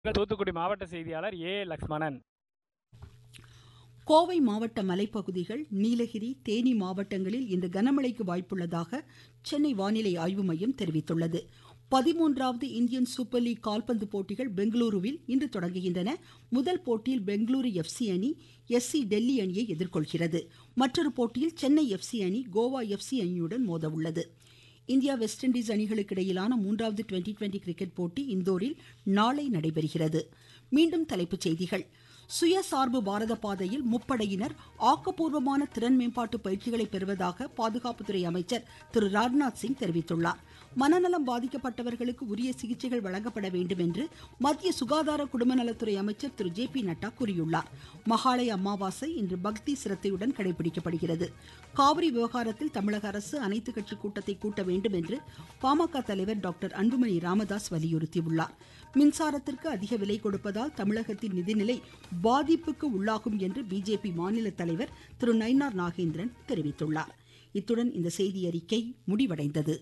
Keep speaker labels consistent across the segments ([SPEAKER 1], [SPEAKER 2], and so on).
[SPEAKER 1] தூத்துக்குடி மாவட்ட செய்தியாளர் ஏ லக்ஷ்மணன்
[SPEAKER 2] கோவை மாவட்ட மலைப்பகுதிகள் நீலகிரி தேனி மாவட்டங்களில் இன்று கனமழைக்கு வாய்ப்புள்ளதாக சென்னை வானிலை ஆய்வு மையம் தெரிவித்துள்ளது பதிமூன்றாவது இந்தியன் சூப்பர் லீக் கால்பந்து போட்டிகள் பெங்களூருவில் இன்று தொடங்குகின்றன முதல் போட்டியில் பெங்களூரு எஃப்சி அணி எஸ்சி டெல்லி அணியை எதிர்கொள்கிறது மற்றொரு போட்டியில் சென்னை எஃப்சி அணி கோவா எஃப்சி அணியுடன் மோத உள்ளது இந்தியா வெஸ்ட் இண்டீஸ் அணிகளுக்கு இடையிலான மூன்றாவது டுவெண்டி டுவெண்டி கிரிக்கெட் போட்டி இந்தோரில் நாளை நடைபெறுகிறது மீண்டும் தலைப்புச் செய்திகள் சுயசார்பு பாரத பாதையில் முப்படையினர் ஆக்கப்பூர்வமான திறன் மேம்பாட்டு பயிற்சிகளை பெறுவதாக பாதுகாப்புத்துறை அமைச்சர் திரு ராஜ்நாத் சிங் தெரிவித்துள்ளார் மனநலம் பாதிக்கப்பட்டவர்களுக்கு உரிய சிகிச்சைகள் வழங்கப்பட வேண்டும் என்று மத்திய சுகாதார குடும்பநலத்துறை அமைச்சர் திரு ஜே பி நட்டா கூறியுள்ளார் மகாலய அமாவாசை இன்று பக்தி சிரத்தையுடன் கடைபிடிக்கப்படுகிறது காவிரி விவகாரத்தில் தமிழக அரசு அனைத்து கட்சி கூட்டத்தை கூட்ட வேண்டும் என்று பாமக தலைவர் டாக்டர் அன்புமணி ராமதாஸ் வலியுறுத்தியுள்ளார் மின்சாரத்திற்கு அதிக விலை கொடுப்பதால் தமிழகத்தின் நிதிநிலை பாதிப்புக்கு உள்ளாகும் என்று பிஜேபி மாநில தலைவர் திரு நயினார் நாகேந்திரன் தெரிவித்துள்ளார் இத்துடன் இந்த செய்தி அறிக்கை முடிவடைந்தது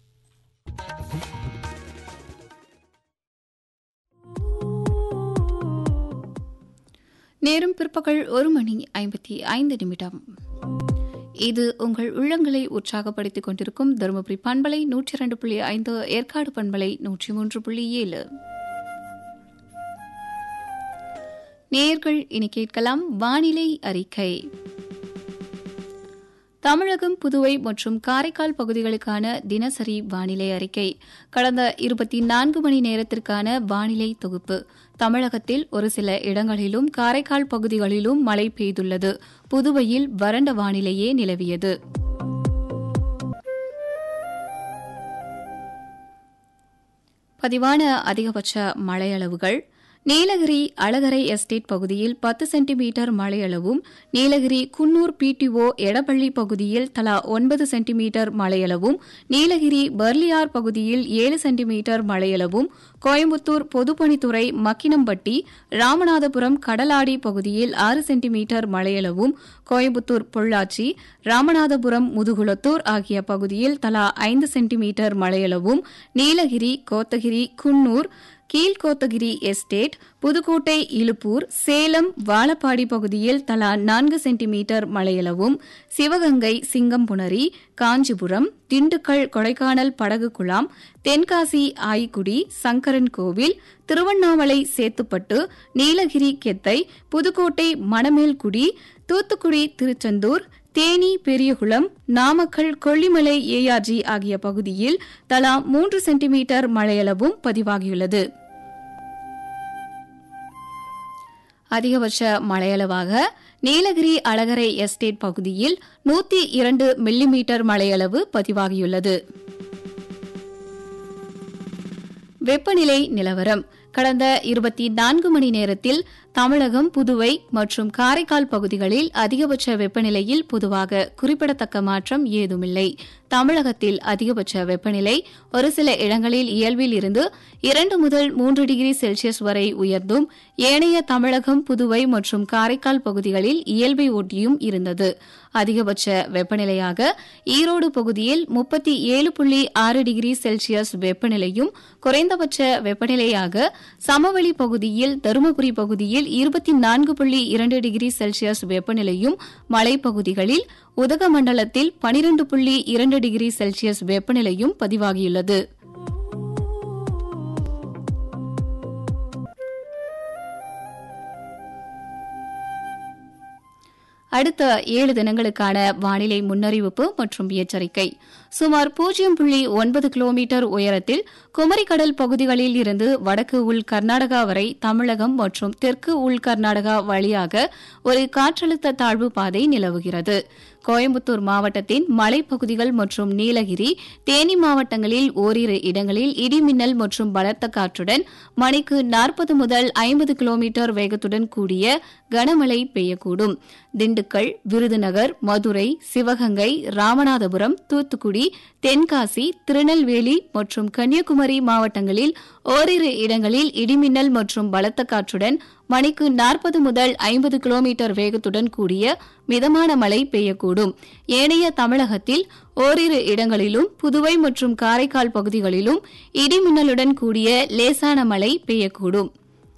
[SPEAKER 3] நேரம் பிற்பகல் ஒரு மணி ஐம்பத்தி ஐந்து நிமிடம் இது உங்கள் உள்ளங்களை உற்சாகப்படுத்திக் கொண்டிருக்கும் தருமபுரி பண்பலை நூற்றி இரண்டு புள்ளி ஐந்து ஏற்காடு பண்பலை நூற்றி மூன்று புள்ளி ஏழு நேர்கள் இனி கேட்கலாம் வானிலை அறிக்கை தமிழகம் புதுவை மற்றும் காரைக்கால் பகுதிகளுக்கான தினசரி வானிலை அறிக்கை கடந்த இருபத்தி நான்கு மணி நேரத்திற்கான வானிலை தொகுப்பு தமிழகத்தில் ஒரு சில இடங்களிலும் காரைக்கால் பகுதிகளிலும் மழை பெய்துள்ளது புதுவையில் வறண்ட வானிலையே நிலவியது பதிவான அதிகபட்ச மழையளவுகள் நீலகிரி அழகரை எஸ்டேட் பகுதியில் பத்து சென்டிமீட்டர் மழையளவும் நீலகிரி குன்னூர் பிடிஓ எடப்பள்ளி பகுதியில் தலா ஒன்பது சென்டிமீட்டர் மழையளவும் நீலகிரி பர்லியார் பகுதியில் ஏழு சென்டிமீட்டர் மழையளவும் கோயம்புத்தூர் பொதுப்பணித்துறை மக்கினம்பட்டி ராமநாதபுரம் கடலாடி பகுதியில் ஆறு சென்டிமீட்டர் மழையளவும் கோயம்புத்தூர் பொள்ளாச்சி ராமநாதபுரம் முதுகுளத்தூர் ஆகிய பகுதியில் தலா ஐந்து சென்டிமீட்டர் மழையளவும் நீலகிரி கோத்தகிரி குன்னூர் கீழ்கோத்தகிரி எஸ்டேட் புதுக்கோட்டை இலுப்பூர் சேலம் வாழப்பாடி பகுதியில் தலா நான்கு சென்டிமீட்டர் மழையளவும் சிவகங்கை சிங்கம்புணரி காஞ்சிபுரம் திண்டுக்கல் கொடைக்கானல் படகு குழாம் தென்காசி ஆய்குடி சங்கரன் கோவில் திருவண்ணாமலை சேத்துப்பட்டு நீலகிரி கெத்தை புதுக்கோட்டை மணமேல்குடி தூத்துக்குடி திருச்செந்தூர் தேனி பெரியகுளம் நாமக்கல் கொல்லிமலை ஏஆர்ஜி ஆகிய பகுதியில் தலா மூன்று சென்டிமீட்டர் மழையளவும் பதிவாகியுள்ளது அதிகபட்ச மழையளவாக நீலகிரி அழகரை எஸ்டேட் பகுதியில் நூத்தி இரண்டு மில்லிமீட்டர் மழையளவு பதிவாகியுள்ளது வெப்பநிலை நிலவரம் கடந்த இருபத்தி நான்கு மணி நேரத்தில் தமிழகம் புதுவை மற்றும் காரைக்கால் பகுதிகளில் அதிகபட்ச வெப்பநிலையில் பொதுவாக குறிப்பிடத்தக்க மாற்றம் ஏதுமில்லை தமிழகத்தில் அதிகபட்ச வெப்பநிலை ஒரு சில இடங்களில் இயல்பில் இருந்து இரண்டு முதல் மூன்று டிகிரி செல்சியஸ் வரை உயர்ந்தும் ஏனைய தமிழகம் புதுவை மற்றும் காரைக்கால் பகுதிகளில் இயல்பை ஒட்டியும் இருந்தது அதிகபட்ச வெப்பநிலையாக ஈரோடு பகுதியில் முப்பத்தி ஏழு புள்ளி ஆறு டிகிரி செல்சியஸ் வெப்பநிலையும் குறைந்தபட்ச வெப்பநிலையாக சமவெளி பகுதியில் தருமபுரி பகுதியில் இருபத்தி நான்கு புள்ளி இரண்டு டிகிரி செல்சியஸ் வெப்பநிலையும் மலைப்பகுதிகளில் உதகமண்டலத்தில் பனிரண்டு புள்ளி இரண்டு டிகிரி செல்சியஸ் வெப்பநிலையும் பதிவாகியுள்ளது அடுத்த ஏழு தினங்களுக்கான வானிலை முன்னறிவிப்பு மற்றும் எச்சரிக்கை சுமார் பூஜ்ஜியம் புள்ளி ஒன்பது கிலோமீட்டர் உயரத்தில் குமரிக்கடல் பகுதிகளில் இருந்து வடக்கு உள் கர்நாடகா வரை தமிழகம் மற்றும் தெற்கு உள் கர்நாடகா வழியாக ஒரு காற்றழுத்த தாழ்வு பாதை நிலவுகிறது கோயம்புத்தூர் மாவட்டத்தின் மலைப்பகுதிகள் மற்றும் நீலகிரி தேனி மாவட்டங்களில் ஓரிரு இடங்களில் இடிமின்னல் மற்றும் பலத்த காற்றுடன் மணிக்கு நாற்பது முதல் ஐம்பது கிலோமீட்டர் வேகத்துடன் கூடிய கனமழை பெய்யக்கூடும் திண்டுக்கல் விருதுநகர் மதுரை சிவகங்கை ராமநாதபுரம் தூத்துக்குடி தென்காசி திருநெல்வேலி மற்றும் கன்னியாகுமரி மாவட்டங்களில் ஓரிரு இடங்களில் இடிமின்னல் மற்றும் பலத்த காற்றுடன் மணிக்கு நாற்பது முதல் ஐம்பது கிலோமீட்டர் வேகத்துடன் கூடிய மிதமான மழை பெய்யக்கூடும் ஏனைய தமிழகத்தில் ஓரிரு இடங்களிலும் புதுவை மற்றும் காரைக்கால் பகுதிகளிலும் இடிமின்னலுடன் கூடிய லேசான மழை பெய்யக்கூடும்